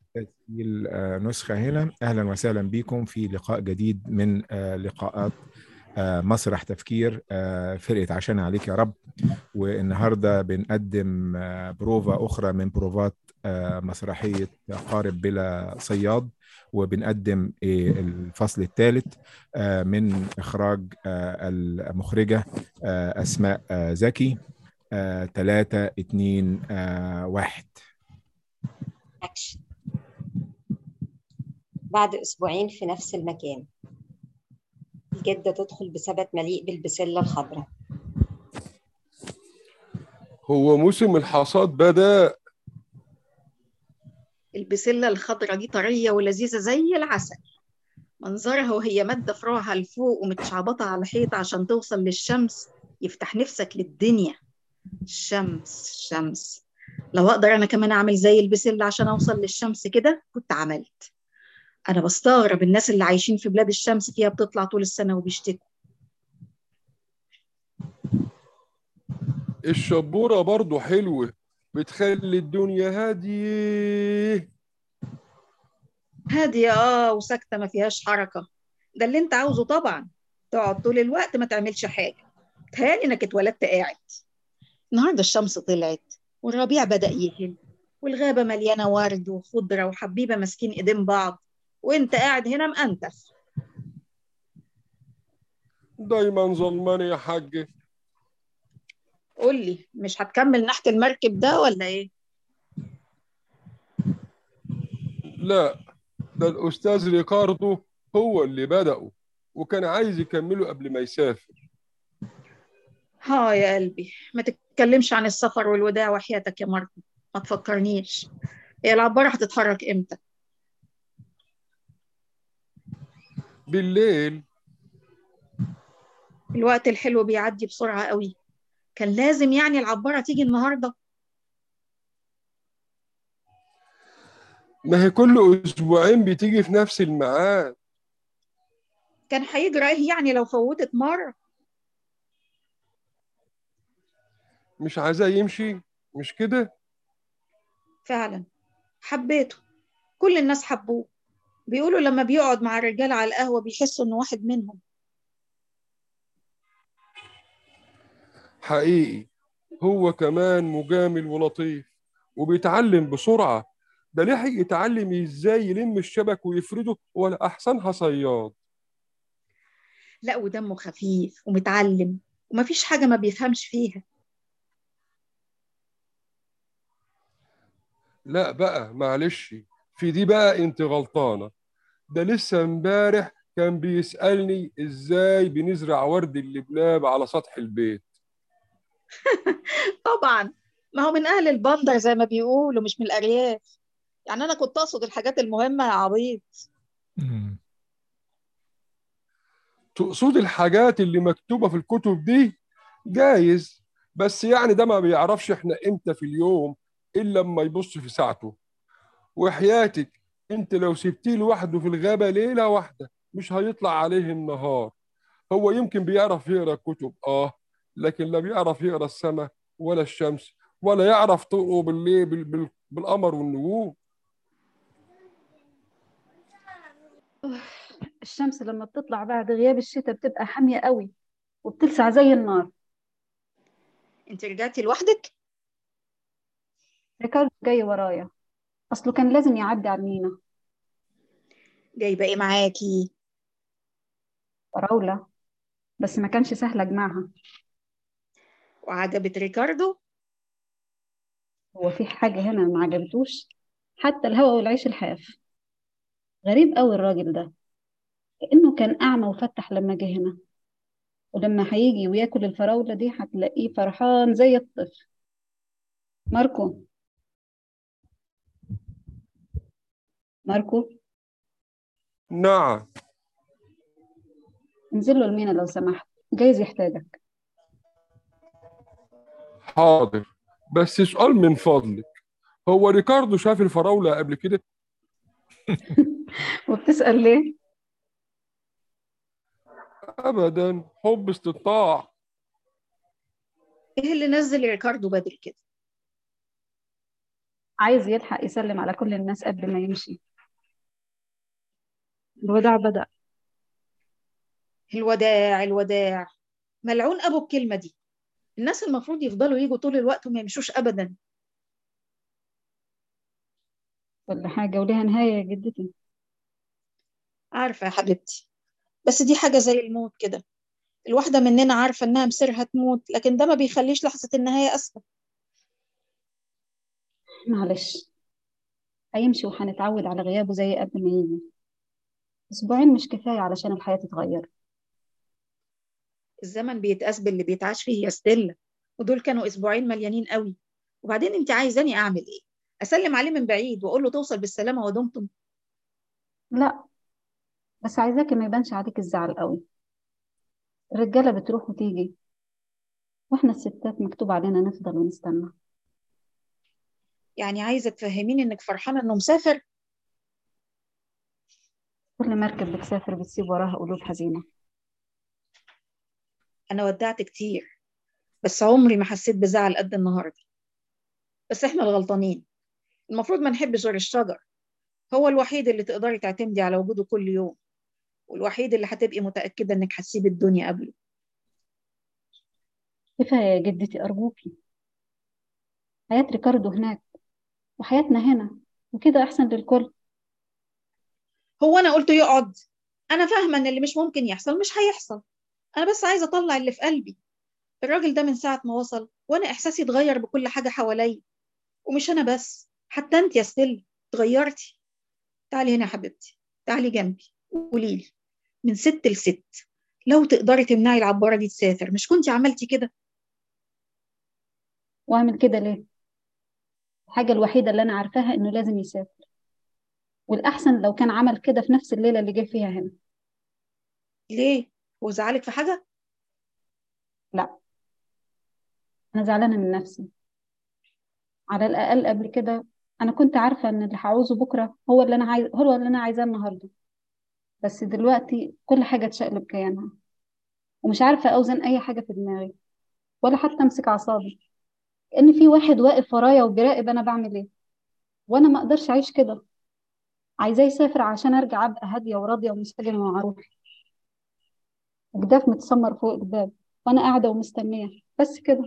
تسجيل آه، نسخة هنا أهلا وسهلا بكم في لقاء جديد من آه، لقاءات آه، مسرح تفكير آه، فرقة عشان عليك يا رب والنهاردة بنقدم آه، بروفا أخرى من بروفات آه، مسرحية قارب بلا صياد وبنقدم آه، الفصل الثالث آه، من إخراج آه، المخرجة آه، أسماء آه، زكي آه، ثلاثة اتنين آه، واحد أكشن بعد أسبوعين في نفس المكان الجدة تدخل بسبت مليء بالبسلة الخضراء هو موسم الحصاد بدأ البسلة الخضرة دي طرية ولذيذة زي العسل منظرها وهي مادة فروعها لفوق ومتشعبطة على الحيط عشان توصل للشمس يفتح نفسك للدنيا الشمس الشمس لو أقدر أنا كمان أعمل زي البسلة عشان أوصل للشمس كده كنت عملت أنا بستغرب الناس اللي عايشين في بلاد الشمس فيها بتطلع طول السنة وبيشتكوا الشبورة برضو حلوة بتخلي الدنيا هادية هادية اه وساكتة ما فيهاش حركة ده اللي انت عاوزه طبعا تقعد طول الوقت ما تعملش حاجة تهيألي انك اتولدت قاعد النهاردة الشمس طلعت والربيع بدأ يهل والغابة مليانة ورد وخضرة وحبيبة ماسكين ايدين بعض وانت قاعد هنا مأنتف دايما ظلمان يا حاج قول لي مش هتكمل نحت المركب ده ولا ايه لا ده الأستاذ ريكاردو هو اللي بدأه وكان عايز يكمله قبل ما يسافر ها يا قلبي ما تتكلمش عن السفر والوداع وحياتك يا ماركو ما تفكرنيش هي العبارة هتتحرك امتى بالليل الوقت الحلو بيعدي بسرعة قوي كان لازم يعني العبارة تيجي النهاردة ما هي كل أسبوعين بتيجي في نفس الميعاد كان هيجرى ايه يعني لو فوتت مرة مش عايزاه يمشي مش كده فعلا حبيته كل الناس حبوه بيقولوا لما بيقعد مع الرجال على القهوة بيحسوا انه واحد منهم حقيقي هو كمان مجامل ولطيف وبيتعلم بسرعة ده لحق يتعلم ازاي يلم الشبك ويفرده ولا أحسنها صياد لا ودمه خفيف ومتعلم ومفيش حاجة ما بيفهمش فيها لا بقى معلش في دي بقى انت غلطانة ده لسه امبارح كان بيسألني ازاي بنزرع ورد اللبلاب على سطح البيت طبعا ما هو من أهل البندر زي ما بيقولوا مش من الأرياف يعني أنا كنت أقصد الحاجات المهمة يا عبيط مم. تقصد الحاجات اللي مكتوبة في الكتب دي جايز بس يعني ده ما بيعرفش احنا امتى في اليوم الا لما يبص في ساعته وحياتك انت لو سبتيه لوحده في الغابة ليلة واحدة مش هيطلع عليه النهار هو يمكن بيعرف يقرا الكتب اه لكن لا بيعرف يقرا السماء ولا الشمس ولا يعرف طرقه بالليل بال- بال- بالقمر والنجوم الشمس لما بتطلع بعد غياب الشتاء بتبقى حامية قوي وبتلسع زي النار أنت رجعتي لوحدك؟ ريكاردو جاي ورايا أصله كان لازم يعدي على المينا جايبة إيه معاكي؟ فراولة بس ما كانش سهل أجمعها وعجبت ريكاردو؟ هو في حاجة هنا ما عجبتوش حتى الهوا والعيش الحاف غريب قوي الراجل ده كأنه كان أعمى وفتح لما جه هنا ولما هيجي وياكل الفراولة دي هتلاقيه فرحان زي الطفل ماركو ماركو نعم انزل له المينا لو سمحت جايز يحتاجك حاضر بس سؤال من فضلك هو ريكاردو شاف الفراولة قبل كده وبتسأل ليه؟ ابدا حب استطاع إيه اللي نزل ريكاردو بدري كده؟ عايز يلحق يسلم على كل الناس قبل ما يمشي الوداع بدأ الوداع الوداع ملعون ابو الكلمه دي الناس المفروض يفضلوا يجوا طول الوقت وما يمشوش ابدا كل حاجة وليها نهاية يا جدتي عارفه يا حبيبتي بس دي حاجه زي الموت كده الواحده مننا عارفه انها مصيرها تموت لكن ده ما بيخليش لحظه النهايه اسهل معلش هيمشي وهنتعود على غيابه زي قبل ما يجي أسبوعين مش كفاية علشان الحياة تتغير الزمن بيتقاس باللي بيتعاش فيه يا ستيلا ودول كانوا اسبوعين مليانين قوي وبعدين انت عايزاني اعمل ايه اسلم عليه من بعيد واقول له توصل بالسلامه ودمتم لا بس عايزاكي ما يبانش عليك الزعل قوي الرجالة بتروح وتيجي واحنا الستات مكتوب علينا نفضل ونستنى يعني عايزه تفهميني انك فرحانه انه مسافر كل مركب بتسافر بتسيب وراها قلوب حزينة انا ودعت كتير بس عمري ما حسيت بزعل قد النهارده بس احنا الغلطانين المفروض ما نحبش غير الشجر هو الوحيد اللي تقدري تعتمدي على وجوده كل يوم والوحيد اللي هتبقي متأكدة انك هتسيبي الدنيا قبله كفاية يا جدتي أرجوكي حياة ريكاردو هناك وحياتنا هنا وكده أحسن للكل هو انا قلت يقعد انا فاهمة ان اللي مش ممكن يحصل مش هيحصل انا بس عايزة اطلع اللي في قلبي الراجل ده من ساعة ما وصل وانا احساسي اتغير بكل حاجة حواليا ومش انا بس حتى انت يا ستيل اتغيرتي تعالي هنا يا حبيبتي تعالي جنبي قولي لي من ست لست لو تقدري تمنعي العبارة دي تسافر مش كنتي عملتي كده وأعمل كده ليه؟ الحاجة الوحيدة اللي أنا عارفاها إنه لازم يسافر والأحسن لو كان عمل كده في نفس الليلة اللي جه فيها هنا ليه هو زعلك في حاجة لا أنا زعلانة من نفسي على الأقل قبل كده أنا كنت عارفة إن اللي هعوزه بكرة هو اللي أنا عايز هو اللي أنا عايزاه النهاردة بس دلوقتي كل حاجة اتشقلب كيانها ومش عارفة أوزن أي حاجة في دماغي ولا حتى أمسك أعصابي كأن في واحد واقف ورايا وبيراقب أنا بعمل إيه وأنا ما أقدرش أعيش كده عايزاه يسافر عشان أرجع أبقى هادية وراضية ومنسجمة مع روحي جداف متسمر فوق جداب وأنا قاعدة ومستنية بس كده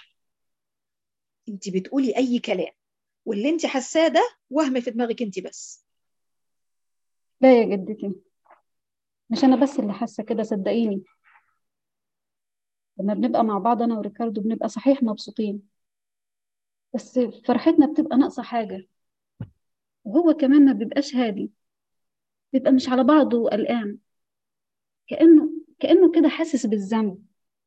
انت بتقولي اي كلام واللي انت حاساه ده وهم في دماغك انت بس لا يا جدتي مش أنا بس اللي حاسة كده صدقيني لما بنبقى مع بعض أنا وريكاردو بنبقى صحيح مبسوطين بس فرحتنا بتبقى ناقصة حاجة وهو كمان ما بيبقاش هادي بيبقى مش على بعضه وقلقان كأنه كأنه كده حاسس بالذنب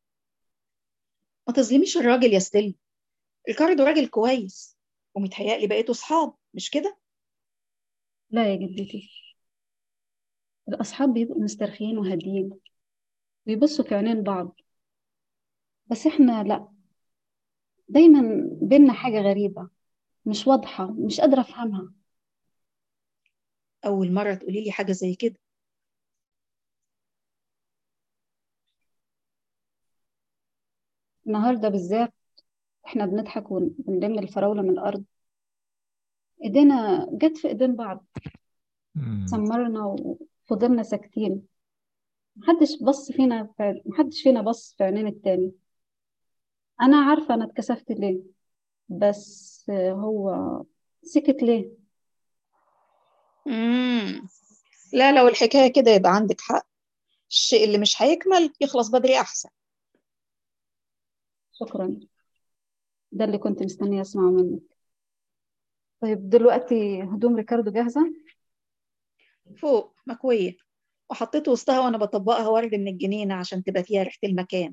ما تظلميش الراجل يا ستيل ريكاردو راجل كويس ومتهيألي بقيتوا صحاب مش كده لا يا جدتي الأصحاب بيبقوا مسترخيين وهاديين بيبصوا في عينين بعض بس احنا لا دايما بينا حاجة غريبة مش واضحة مش قادرة أفهمها اول مرة تقولي لي حاجة زي كده النهاردة بالذات احنا بنضحك ون- ونلم الفراولة من الأرض ايدينا جت في ايدين بعض مم. سمرنا وفضلنا ساكتين محدش بص فينا في... محدش فينا بص في عينين التاني أنا عارفة أنا اتكسفت ليه بس هو سكت ليه امم لا لو الحكاية كده يبقى عندك حق الشيء اللي مش هيكمل يخلص بدري احسن شكرا ده اللي كنت مستنية أسمعه منك طيب دلوقتي هدوم ريكاردو جاهزة فوق مكوية وحطيت وسطها وانا بطبقها ورد من الجنينة عشان تبقى فيها ريحة المكان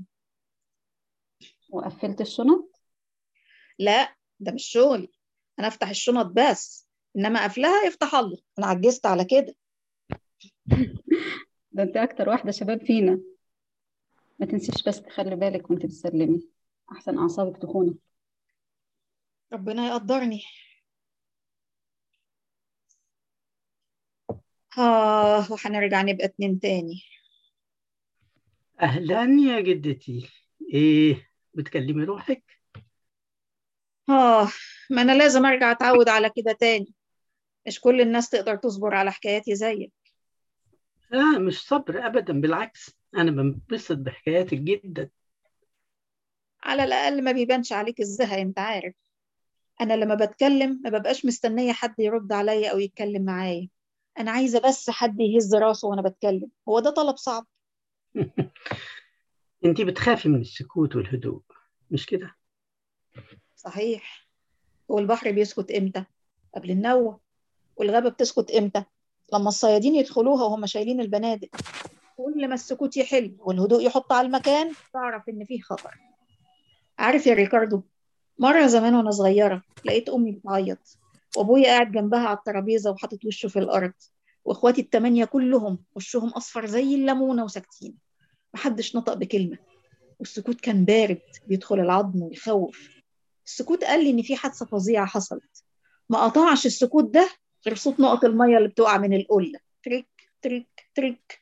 وقفلت الشنط لا ده مش شغلي انا افتح الشنط بس انما قفلها يفتح الله انا عجزت على كده ده انت أكتر واحدة شباب فينا ما تنسيش بس تخلي بالك وانت بتسلمي أحسن أعصابك تخونك ربنا يقدرني آه وهنرجع نبقى اتنين تاني أهلا يا جدتي إيه بتكلمي روحك؟ آه ما أنا لازم أرجع أتعود على كده تاني مش كل الناس تقدر تصبر على حكاياتي زيك لا مش صبر أبدا بالعكس أنا بنبسط بحكاياتك جدا على الأقل ما بيبانش عليك الزهق أنت عارف أنا لما بتكلم ما ببقاش مستنية حد يرد عليا أو يتكلم معايا أنا عايزة بس حد يهز راسه وأنا بتكلم هو ده طلب صعب أنت بتخافي من السكوت والهدوء مش كده؟ صحيح هو البحر بيسكت إمتى؟ قبل النوة والغابة بتسكت إمتى؟ لما الصيادين يدخلوها وهم شايلين البنادق كل ما السكوت يحل والهدوء يحط على المكان تعرف إن فيه خطر عارف يا ريكاردو مرة زمان وأنا صغيرة لقيت أمي بتعيط وأبويا قاعد جنبها على الترابيزة وحاطط وشه في الأرض وإخواتي التمانية كلهم وشهم أصفر زي الليمونة وساكتين محدش نطق بكلمة والسكوت كان بارد بيدخل العظم ويخوف السكوت قال لي إن في حادثة فظيعة حصلت ما قطعش السكوت ده غير صوت نقط المية اللي بتقع من القلة تريك تريك تريك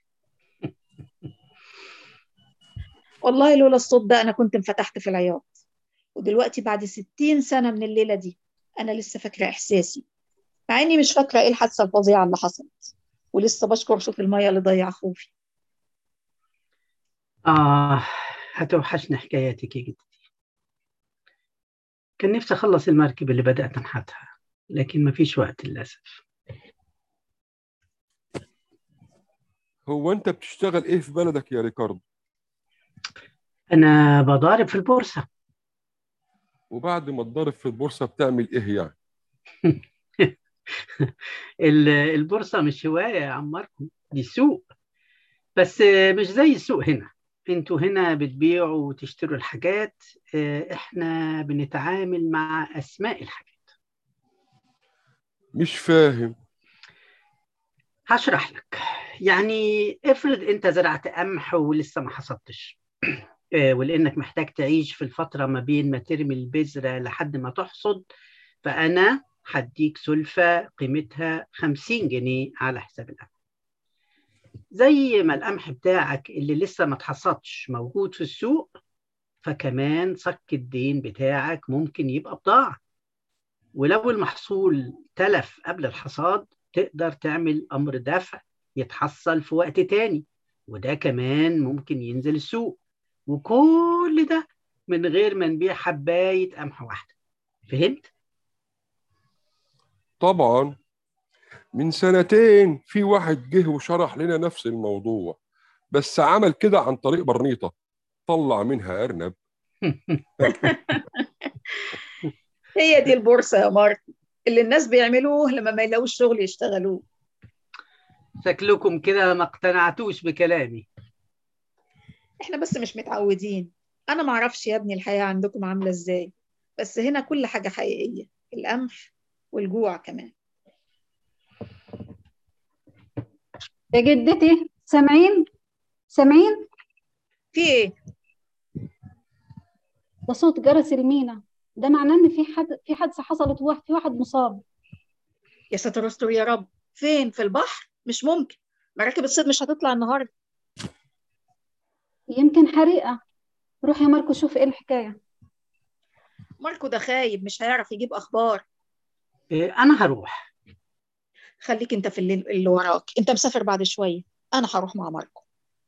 والله لولا الصوت ده أنا كنت انفتحت في العياط ودلوقتي بعد ستين سنة من الليلة دي أنا لسه فاكرة إحساسي مع إني مش فاكرة إيه الحادثة الفظيعة اللي حصلت ولسه بشكر صوت المية اللي ضيع خوفي آه هتوحشني حكاياتك يا جدتي كان نفسي أخلص المركب اللي بدأت أنحتها لكن مفيش وقت للأسف هو انت بتشتغل ايه في بلدك يا ريكاردو أنا بضارب في البورصة وبعد ما تضارب في البورصه بتعمل ايه يعني ال- البورصة مش هواية يا عماركم دي سوق بس مش زي السوق هنا انتوا هنا بتبيعوا وتشتروا الحاجات اه، احنا بنتعامل مع أسماء الحاجات مش فاهم هشرح لك يعني افرض انت زرعت قمح ولسه ما حصدتش آه، ولانك محتاج تعيش في الفتره ما بين ما ترمي البذره لحد ما تحصد فانا هديك سلفه قيمتها 50 جنيه على حساب القمح زي ما القمح بتاعك اللي لسه ما اتحصدش موجود في السوق فكمان صك الدين بتاعك ممكن يبقى بضاعه ولو المحصول تلف قبل الحصاد تقدر تعمل امر دفع يتحصل في وقت تاني وده كمان ممكن ينزل السوق وكل ده من غير ما نبيع حباية قمح واحدة فهمت؟ طبعا من سنتين في واحد جه وشرح لنا نفس الموضوع بس عمل كده عن طريق برنيطة طلع منها أرنب هي دي البورصة يا مارك اللي الناس بيعملوه لما ما يلاقوش شغل يشتغلوه شكلكم كده ما اقتنعتوش بكلامي احنا بس مش متعودين انا ما اعرفش يا ابني الحياة عندكم عاملة ازاي بس هنا كل حاجة حقيقية القمح والجوع كمان يا جدتي سامعين سامعين في ايه ده صوت جرس المينا ده معناه ان في حد في حادثه حصلت وواحد في واحد مصاب يا ساتر استر يا رب فين في البحر مش ممكن مراكب الصيد مش هتطلع النهارده يمكن حريقه روح يا ماركو شوف ايه الحكايه ماركو ده خايب مش هيعرف يجيب اخبار إيه، أنا هروح خليك انت في الليل اللي وراك انت مسافر بعد شوية انا هروح مع ماركو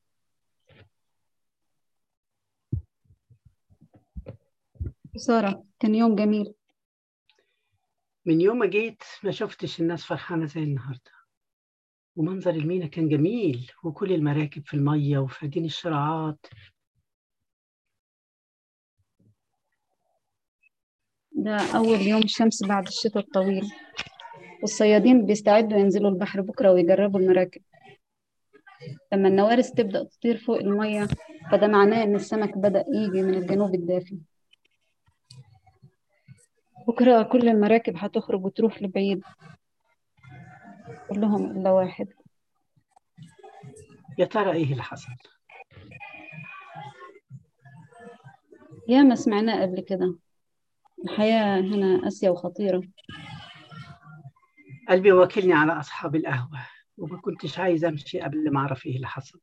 ساره كان يوم جميل من يوم ما جيت ما شفتش الناس فرحانة زي النهاردة ومنظر المينا كان جميل وكل المراكب في المية وفادين الشراعات ده اول يوم شمس بعد الشتاء الطويل والصيادين بيستعدوا ينزلوا البحر بكره ويجربوا المراكب لما النوارس تبدأ تطير فوق المية فده معناه إن السمك بدأ يجي من الجنوب الدافي بكرة كل المراكب هتخرج وتروح لبعيد كلهم إلا واحد يا ترى إيه اللي حصل؟ ياما سمعناه قبل كده الحياة هنا قاسية وخطيرة قلبي واكلني على أصحاب القهوة وما كنتش عايز أمشي قبل ما أعرف إيه اللي حصل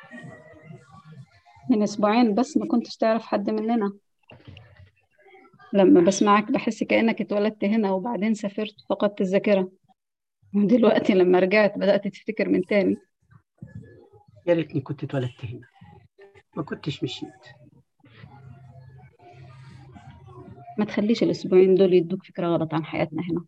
من أسبوعين بس ما كنتش تعرف حد مننا لما بسمعك بحس كأنك اتولدت هنا وبعدين سافرت فقدت الذاكرة ودلوقتي لما رجعت بدأت تفتكر من تاني يا ريتني كنت اتولدت هنا ما كنتش مشيت ما تخليش الأسبوعين دول يدوك فكرة غلط عن حياتنا هنا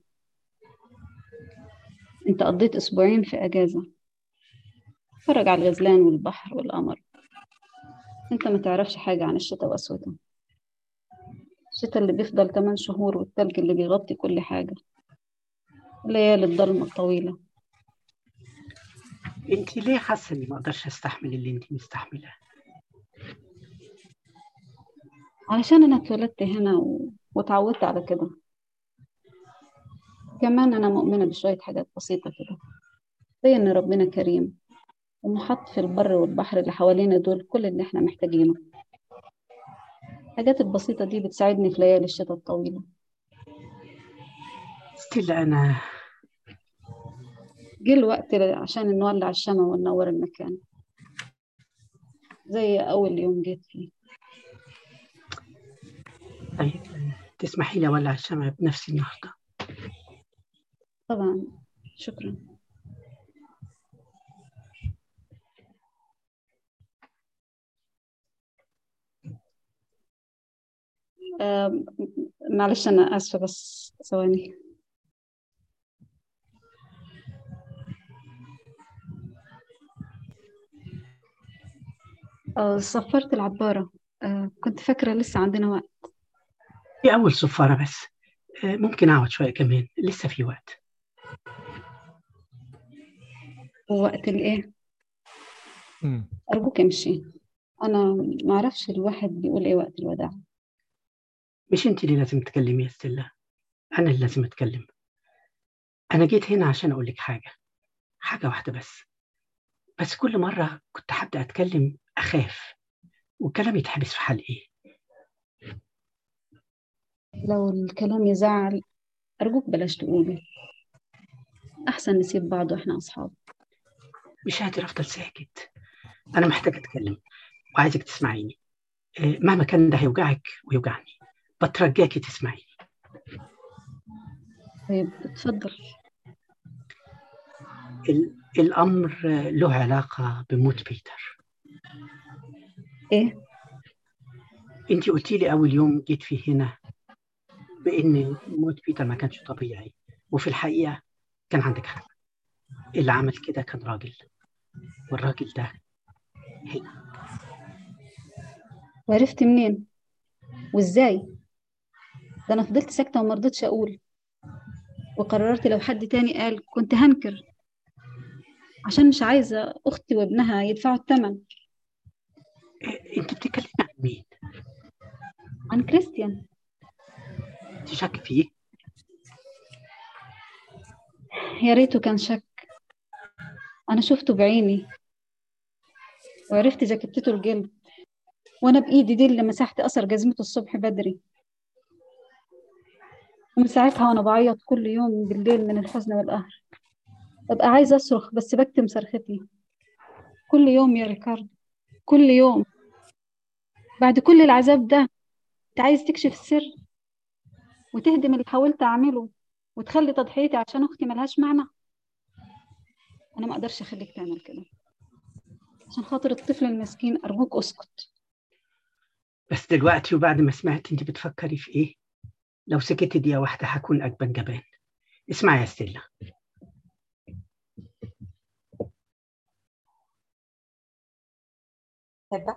انت قضيت أسبوعين في أجازة اتفرج على الغزلان والبحر والقمر انت ما تعرفش حاجة عن الشتاء وأسوده الشتاء اللي بيفضل 8 شهور والتلج اللي بيغطي كل حاجة الليالي الضلمة الطويلة انت ليه حاسه اني ما اقدرش استحمل اللي انت مستحملاه علشان أنا اتولدت هنا و... واتعودت على كده كمان أنا مؤمنة بشوية حاجات بسيطة كده زي إن ربنا كريم ومحط في البر والبحر اللي حوالينا دول كل اللي احنا محتاجينه الحاجات البسيطة دي بتساعدني في ليالي الشتاء الطويلة ستيل انا جه الوقت عشان نولع الشمع وننور المكان زي أول يوم جيت فيه طيب تسمحي لي اولع الشمع بنفسي النهارده طبعا شكرا آم، معلش أنا آسفة بس ثواني آه، صفرت العبارة آه، كنت فاكرة لسه عندنا وقت دي اول صفاره بس آه، ممكن اقعد شويه كمان لسه في وقت ووقت الإيه مم. أرجوك امشي أنا معرفش الواحد بيقول إيه وقت الوداع مش انت اللي لازم تكلمي يا ستيلا انا اللي لازم اتكلم انا جيت هنا عشان اقول لك حاجه حاجه واحده بس بس كل مره كنت هبدا اتكلم اخاف والكلام يتحبس في حلقي ايه لو الكلام يزعل أرجوك بلاش تقولي أحسن نسيب بعض وإحنا أصحاب مش قادر افضل ساكت انا محتاج اتكلم وعايزك تسمعيني آه، مهما كان ده هيوجعك ويوجعني بترجاكي تسمعيني طيب اتفضل ال- الامر آه، له علاقه بموت بيتر إيه انت قلتي لي اول يوم جيت فيه هنا بان موت بيتر ما كانش طبيعي وفي الحقيقه كان عندك حق اللي عمل كده كان راجل والراجل ده هنا وعرفت منين وإزاي ده أنا فضلت ساكتة وما رضيتش أقول وقررت لو حد تاني قال كنت هنكر عشان مش عايزة أختي وابنها يدفعوا الثمن إيه، انت بتتكلمي عن مين عن كريستيان انت شاك فيه يا ريته كان شك أنا شفته بعيني وعرفت جاكيتته الجلد وأنا بإيدي دي اللي مسحت أثر جزمته الصبح بدري ومن ساعتها وأنا بعيط كل يوم بالليل من الحزن والقهر ببقى عايزة أصرخ بس بكتم صرختي كل يوم يا ريكاردو كل يوم بعد كل العذاب ده أنت عايز تكشف السر وتهدم اللي حاولت أعمله وتخلي تضحيتي عشان أختي ملهاش معنى أنا ما أقدرش أخليك تعمل كده عشان خاطر الطفل المسكين أرجوك أسكت بس دلوقتي وبعد ما سمعت انت بتفكري في ايه لو سكت دقيقه واحده هكون اجبن جبان اسمعي يا ستيلا هبة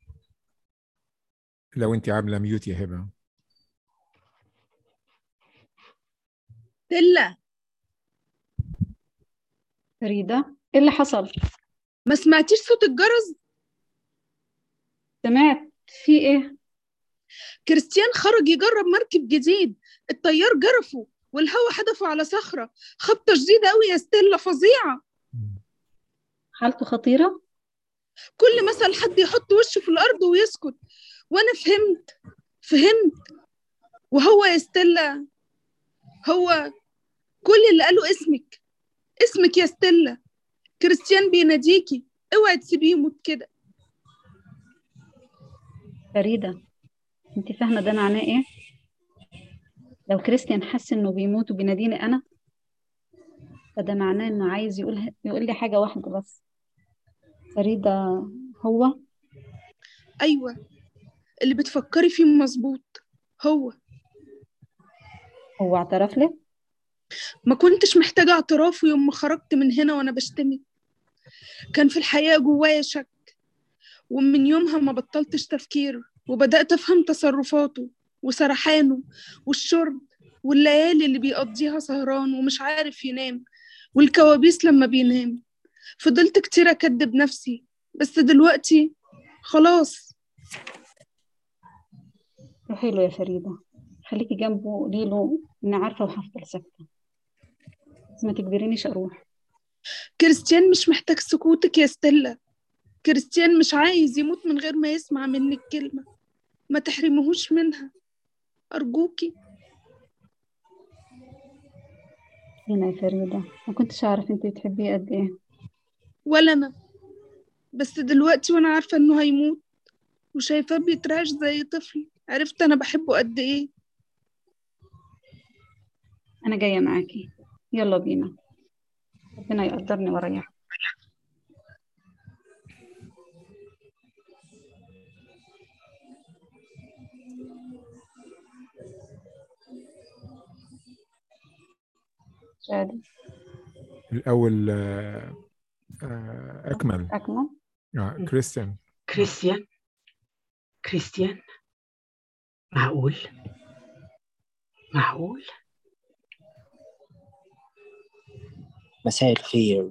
لو انت عامله ميوت يا هبه تلا فريدة إيه اللي حصل؟ ما سمعتيش صوت الجرس سمعت في إيه؟ كريستيان خرج يجرب مركب جديد الطيار جرفه والهوا حدفه على صخرة خبطة شديدة قوي يا ستيلا فظيعة حالته خطيرة؟ كل مثل حد يحط وشه في الأرض ويسكت وأنا فهمت فهمت وهو يا ستيلا هو كل اللي قاله اسمك اسمك يا ستيلا كريستيان بيناديكي اوعي تسيبيه يموت كده فريدة أنت فاهمة ده معناه إيه؟ لو كريستيان حس إنه بيموت وبيناديني أنا فده معناه إنه عايز يقول يقول لي حاجة واحدة بس فريدة هو أيوة اللي بتفكري فيه مظبوط هو هو اعترف لك ما كنتش محتاجة اعترافه يوم ما خرجت من هنا وأنا بشتمك كان في الحقيقة جوايا شك ومن يومها ما بطلتش تفكير وبدأت أفهم تصرفاته وسرحانه والشرب والليالي اللي بيقضيها سهران ومش عارف ينام والكوابيس لما بينام فضلت كتير أكدب نفسي بس دلوقتي خلاص روحي له يا فريدة خليكي جنبه قولي له إني عارفة وهفضل ساكتة بس ما تجبرينيش أروح كريستيان مش محتاج سكوتك يا ستيلا كريستيان مش عايز يموت من غير ما يسمع منك كلمة ما تحرمهوش منها أرجوكي هنا يا فريدة ما كنتش أعرف أنتي بتحبيه قد إيه ولا أنا بس دلوقتي وأنا عارفة إنه هيموت وشايفاه بيترعش زي طفل عرفت أنا بحبه قد إيه أنا جاية معاكي يلا بينا ربنا يقدرني وأريحك شادي الأول آه، آه، أكمل أكمل آه، كريستيان كريستيان كريستيان معقول معقول مساء الخير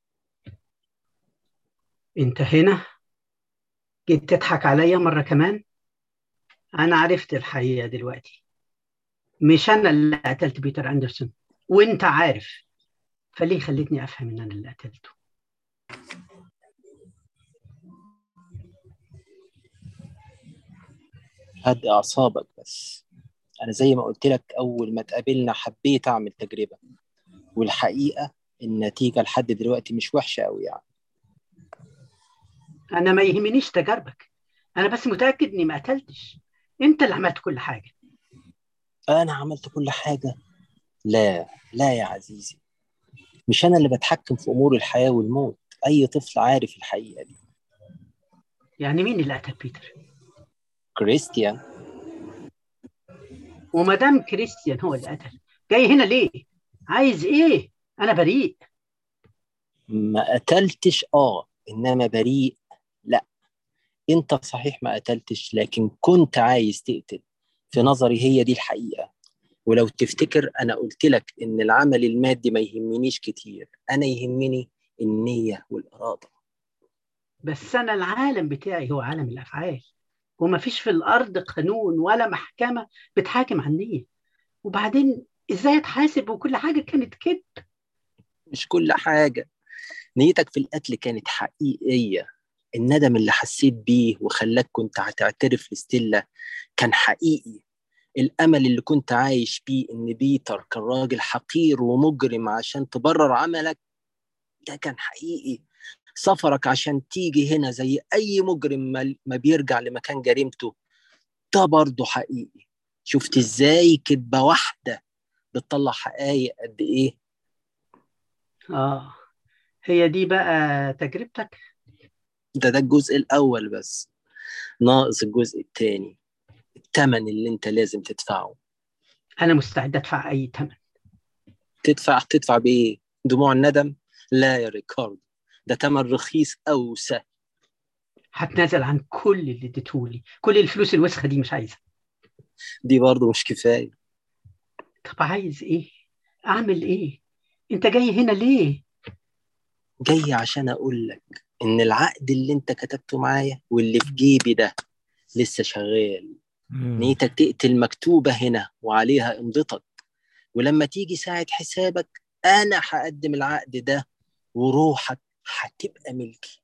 انت هنا جيت تضحك عليا مرة كمان انا عرفت الحقيقة دلوقتي مش انا اللي قتلت بيتر اندرسون وانت عارف فليه خلتني افهم ان انا اللي قتلته هدي أعصابك بس أنا زي ما قلت لك أول ما اتقابلنا حبيت أعمل تجربة والحقيقة النتيجة لحد دلوقتي مش وحشة أوي يعني انا ما يهمنيش تجاربك انا بس متأكد اني ما قتلتش انت اللي عملت كل حاجة أنا عملت كل حاجة لا لا يا عزيزي مش أنا اللي بتحكم في أمور الحياة والموت أي طفل عارف الحقيقة دي يعني مين اللي قتل بيتر كريستيان وما دام كريستيان هو اللي قتل جاي هنا ليه عايز ايه انا بريء ما قتلتش آه إنما بريء لا أنت صحيح ما قتلتش لكن كنت عايز تقتل في نظري هي دي الحقيقة ولو تفتكر أنا قلت لك إن العمل المادي ما يهمنيش كتير أنا يهمني النية والإرادة بس انا العالم بتاعي هو عالم الافعال وما فيش في الارض قانون ولا محكمة بتحاكم عن النية وبعدين ازاي اتحاسب وكل حاجة كانت كده مش كل حاجة نيتك في القتل كانت حقيقية الندم اللي حسيت بيه وخلاك كنت هتعترف لستيلا كان حقيقي الأمل اللي كنت عايش بيه إن بيتر كان راجل حقير ومجرم عشان تبرر عملك ده كان حقيقي سفرك عشان تيجي هنا زي أي مجرم ما- ما بيرجع لمكان جريمته ده برضه حقيقي شفت إزاي كدبة واحدة بتطلع حقايق قد إيه اه هي دي بقى تجربتك ده ده الجزء الأول بس ناقص الجزء التاني التمن اللي انت لازم تدفعه انا مستعد ادفع اي ثمن تدفع تدفع بإيه؟ دموع الندم؟ لا يا ريكاردو ده تمن رخيص أو سهل هتنازل عن كل اللي اديتهولي كل الفلوس الوسخة دي مش عايزها دي برضه مش كفاية طب عايز ايه اعمل ايه انت جاي هنا ليه جاي عشان أقول لك إن العقد اللي انت كتبته معايا واللي في جيبي ده لسه شغال مم. نيتك تقتل مكتوبة هنا وعليها امضتك ولما تيجي ساعة حسابك أنا هقدم العقد ده وروحك هتبقى ملكي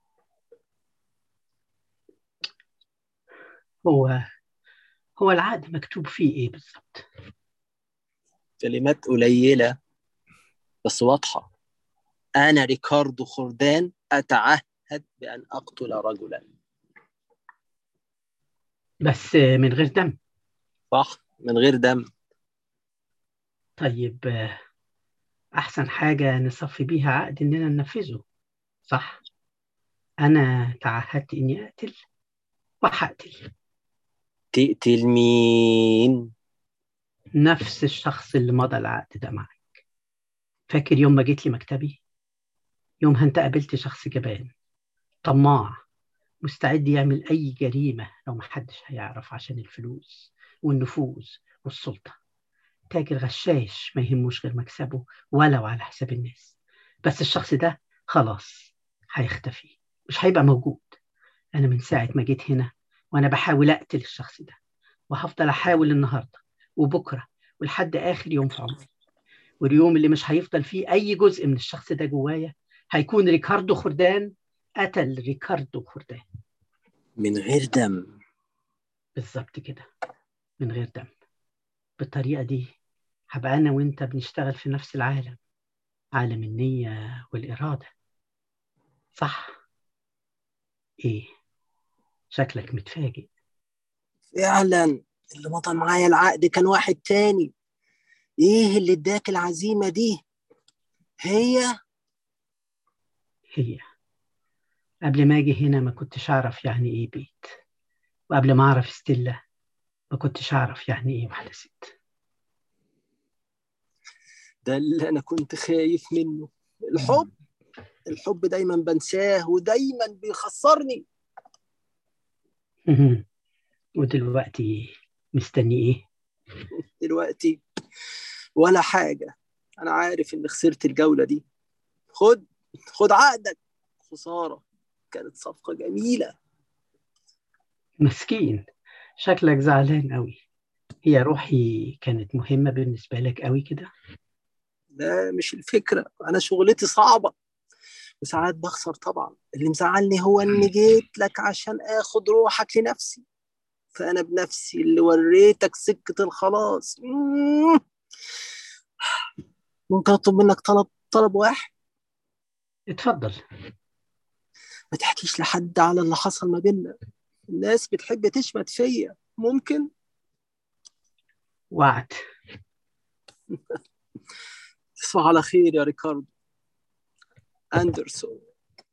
هو هو العقد مكتوب فيه ايه بالظبط كلمات قليلة بس واضحة أنا ريكاردو خردان أتعهد بأن أقتل رجلا بس من غير دم صح من غير دم طيب آه، أحسن حاجة نصفي بيها عقد إننا ننفذه صح أنا تعهدت إني أقتل وهقتل تقتل مين نفس الشخص اللي مضى العقد ده معك فاكر يوم ما جيت لي مكتبي يومها انت قابلت شخص جبان طماع مستعد يعمل اي جريمة لو محدش هيعرف عشان الفلوس والنفوذ والسلطة تاجر غشاش ما يهموش غير مكسبه ولو على حساب الناس بس الشخص ده خلاص هيختفي مش هيبقى موجود انا من ساعة ما جيت هنا وانا بحاول اقتل الشخص ده وهفضل احاول النهارده وبكره ولحد اخر يوم في عمري واليوم اللي مش هيفضل فيه اي جزء من الشخص ده جوايا هيكون ريكاردو خردان قتل ريكاردو خردان من غير دم بالظبط كده من غير دم بالطريقه دي هبقى انا وانت بنشتغل في نفس العالم عالم النيه والاراده صح ايه شكلك متفاجئ فعلا اللي مضى معايا العقد كان واحد تاني ايه اللي اداك العزيمة دي هي هي قبل ما اجي هنا ما كنتش اعرف يعني ايه بيت وقبل ما اعرف ستيلا ما كنتش اعرف يعني ايه واحده ست ده اللي انا كنت خايف منه الحب الحب دايما بنساه ودايما بيخسرني ودلوقتي مستني ايه دلوقتي ولا حاجة أنا عارف إن خسرت الجولة دي خد خد عقدك خسارة كانت صفقة جميلة مسكين شكلك زعلان قوي هي روحي كانت مهمة بالنسبة لك قوي كده لا مش الفكرة أنا شغلتي صعبة وساعات بخسر طبعا اللي مزعلني هو إني جيت لك عشان آخد روحك لنفسي فأنا بنفسي اللي وريتك سكة الخلاص مم. ممكن أطلب منك طلب طلب واحد اتفضل ما تحكيش لحد على اللي حصل ما بيننا الناس بتحب تشمت فيا ممكن وعد تصبح على خير يا ريكاردو أندرسون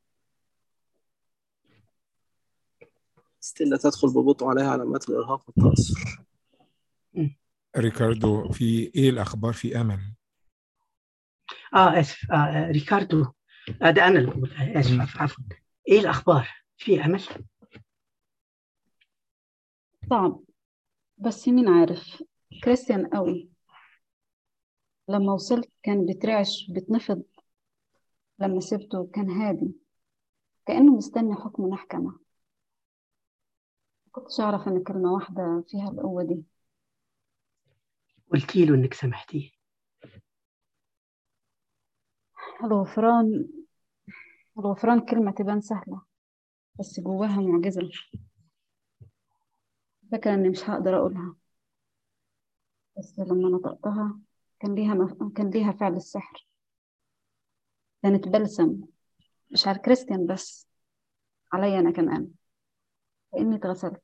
ستيلا تدخل ببطء عليها علامات الإرهاق والتأثر ريكاردو في ايه الاخبار في امل اه اسف آه ريكاردو آه ده انا اللي بقول آه اسف عفوا عفوا ايه الاخبار في امل صعب بس مين عارف كريستيان قوي لما وصلت كان بيترعش بيتنفض لما سبته كان هادي كأنه مستني حكم محكمة كنتش أعرف إن كلمة واحدة فيها القوة دي قلتي له انك سامحتيه الغفران الغفران كلمة تبان سهلة بس جواها معجزة فاكرة إني مش هقدر أقولها بس لما نطقتها كان ليها مف... كان ليها فعل السحر كانت بلسم مش على كريستيان بس عليا أنا كمان كأني اتغسلت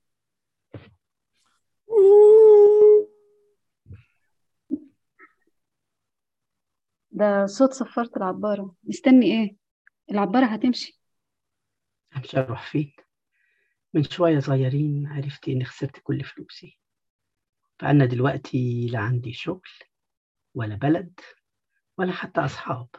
ده صوت صفارة العبارة مستني ايه العبارة هتمشي مش هروح فين من شوية صغيرين عرفت اني خسرت كل فلوسي فأنا دلوقتي لا عندي شغل ولا بلد ولا حتى أصحاب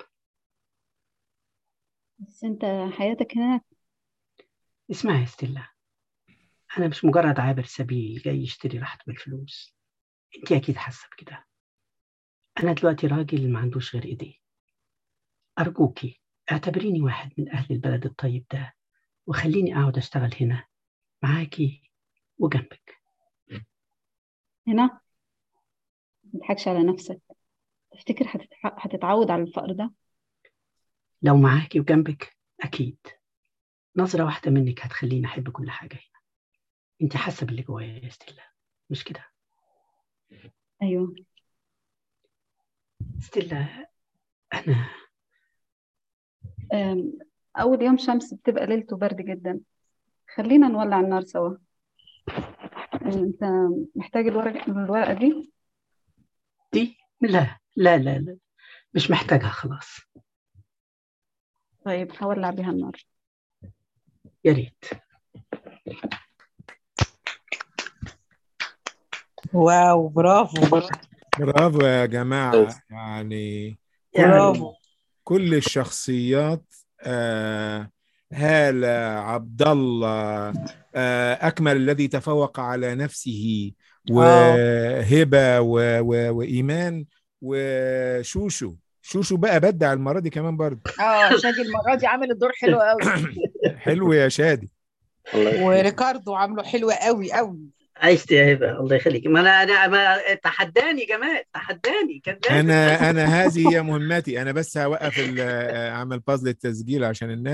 بس انت حياتك هناك اسمعي يا ستيلا أنا مش مجرد عابر سبيل جاي يشتري راحته بالفلوس أنت أكيد حاسة بكده أنا دلوقتي راجل ما عندوش غير إيديه أرجوكي اعتبريني واحد من أهل البلد الطيب ده وخليني أقعد أشتغل هنا معاكي وجنبك هنا متضحكش على نفسك تفتكر هتتع... هتتعود على الفقر ده لو معاكي وجنبك أكيد نظرة واحدة منك هتخليني أحب كل حاجة هنا أنت حاسة باللي جوايا يا ستيلا مش كده ايوه ستيلا أنا أم، اول يوم شمس بتبقى ليلته برد جدا خلينا نولع النار سوا انت محتاج الورق الورقة دي دي لا لا لا لا مش محتاجها خلاص طيب هولع بيها النار يا ريت واو برافو برافو يا جماعة يعني برافو كل الشخصيات آه هالة عبد الله آه أكمل الذي تفوق على نفسه وهبة و- و- وإيمان وشوشو شوشو بقى بدع المرة دي كمان برضه اه شادي المره دي عامل الدور حلو قوي حلو يا شادي وريكاردو عامله حلوه قوي قوي عشت يا هبه الله يخليك ما انا انا ما تحداني جمال تحداني كان لازم أنا أنا هذه هي مهمتي أنا بس هوقف ال- أعمل بازل التسجيل عشان الناس